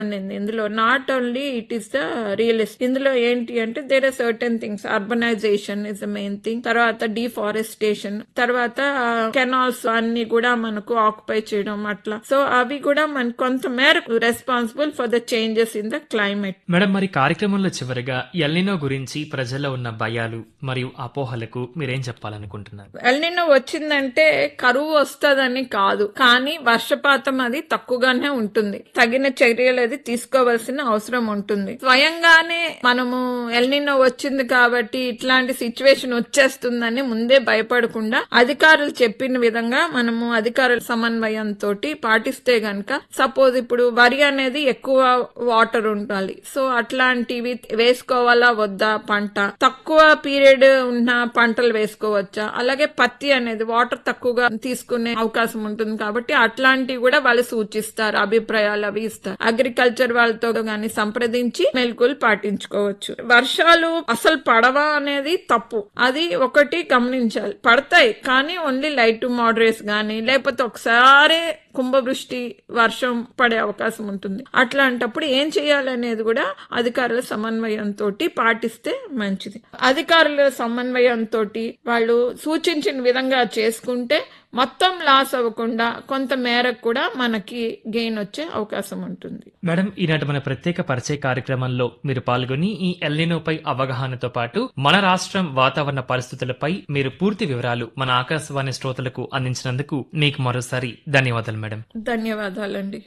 ఉండింది ఇందులో not only it is the realist ఇందులో ఏంటి అంటే there are certain things urbanisation is the main thing తర్వాత డిఫారెస్టేషన్ తర్వాత కెనాల్స్ అన్ని కూడా మనకు ఆక్యుపై చేయడం అట్లా సో అవి కూడా మన కొంత మేరకు responsible for the changes in the climate madam మరి కార్యక్రమంలో చివరిగా ఎల్నినో గురించి ప్రజల్లో ఉన్న భయాలు మరియు అపోహలకు మీరేం చెప్పాలనుకుంటున్నారు ఎల్నినో వచ్చిందంటే కరువు వస్తుందని కాదు కానీ వర్షపాతం అది తక్కువగానే ఉంటుంది తగిన చర్యలు అది తీసుకోవాల్సిన అవసరం ఉంటుంది స్వయంగానే మనము ఎల్నినో వచ్చింది కాబట్టి ఇట్లాంటి సిచ్యువేషన్ వచ్చేస్తుందని ముందే భయపడకుండా అధికారులు చెప్పిన విధంగా మనము అధికారుల సమన్వయంతో పాటిస్తే గనక సపోజ్ ఇప్పుడు వరి అనేది ఎక్కువ వాటర్ ఉండాలి సో అట్లాంటివి వేసుకోవాలా వద్దా పంట తక్కువ పీరియడ్ ఉన్న పంటలు వేసుకోవచ్చా అలాగే పత్తి అనేది వాటర్ తక్కువగా తీసుకునే అవకాశం ఉంటుంది కాబట్టి అట్లాంటివి కూడా వాళ్ళు సూచిస్తారు అభిప్రాయాలు అవి ఇస్తారు అగ్రికల్చర్ వాళ్ళతో గాని సంప్రదించి మెలకులు పాటించుకోవచ్చు వర్షాలు అసలు పడవా అనేది తప్పు అది ఒకటి గమనించాలి పడతాయి కానీ ఓన్లీ లైట్ టు మోడరేట్స్ గానీ లేకపోతే ఒకసారి కుంభవృష్టి వర్షం పడే అవకాశం ఉంటుంది అట్లాంటప్పుడు ఏం చేయాలనేది కూడా అధికారుల సమన్వయంతో పాటిస్తే మంచిది అధికారుల సమన్వయంతో వాళ్ళు సూచించిన విధంగా చేసుకుంటే మొత్తం లాస్ అవ్వకుండా కొంత మేరకు కూడా మనకి గెయిన్ వచ్చే అవకాశం ఉంటుంది మేడం ఈనాటి మన ప్రత్యేక పరిచయ కార్యక్రమంలో మీరు పాల్గొని ఈ ఎల్నినోపై అవగాహనతో పాటు మన రాష్ట్రం వాతావరణ పరిస్థితులపై మీరు పూర్తి వివరాలు మన ఆకాశవాణి శ్రోతలకు అందించినందుకు మీకు మరోసారి ధన్యవాదాలు మేడం ధన్యవాదాలండి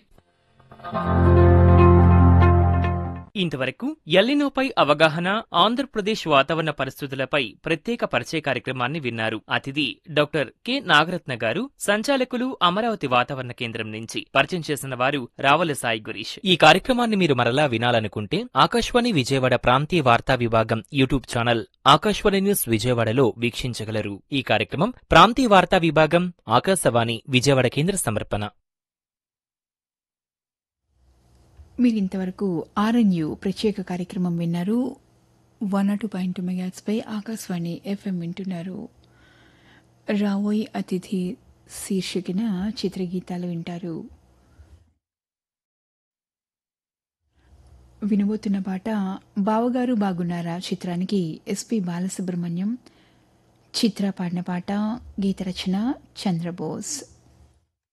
ఇంతవరకు ఎల్లినోపై అవగాహన ఆంధ్రప్రదేశ్ వాతావరణ పరిస్థితులపై ప్రత్యేక పరిచయ కార్యక్రమాన్ని విన్నారు అతిథి డాక్టర్ కె నాగరత్న గారు సంచాలకులు అమరావతి వాతావరణ కేంద్రం నుంచి పరిచయం చేసిన వారు రావల సాయి గురీష్ ఈ కార్యక్రమాన్ని మీరు మరలా వినాలనుకుంటే ఆకాశవాణి విజయవాడ ప్రాంతీయ వార్తా విభాగం యూట్యూబ్ ఛానల్ ఆకాశవాణి న్యూస్ విజయవాడలో వీక్షించగలరు ఈ కార్యక్రమం ప్రాంతీయ వార్తా విభాగం ఆకాశవాణి విజయవాడ కేంద్ర సమర్పణ మీరు ఇంతవరకు ఆర్ఎన్యు ప్రత్యేక కార్యక్రమం విన్నారు వన్ టూ పాయింట్ మెగాట్స్పై ఆకాశవాణి ఎఫ్ఎం వింటున్నారు రావోయ్ అతిథి శీర్షికన చిత్రగీతాలు వింటారు వినబోతున్న పాట బావగారు బాగున్నారా చిత్రానికి ఎస్పి బాలసుబ్రహ్మణ్యం చిత్ర పాడిన పాట గీత రచన చంద్రబోస్